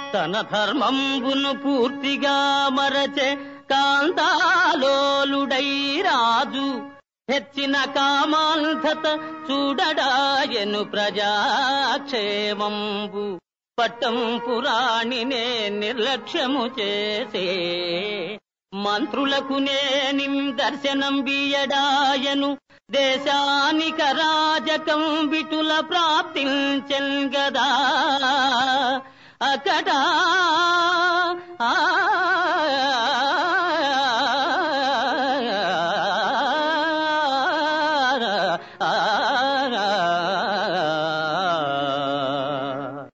తన ధర్మంబును పూర్తిగా మరచే కాంతాలోలుడై రాజు హెచ్చిన కామాంధత చూడడాయను ప్రజాక్షేమంబు పట్టం పురాణినే నిర్లక్ష్యము చేసే మంత్రులకు నేనిం దర్శనం బియడాయను దేశానిక రాజకం విటుల ప్రాప్తించెన్ గదా అకటా ఆ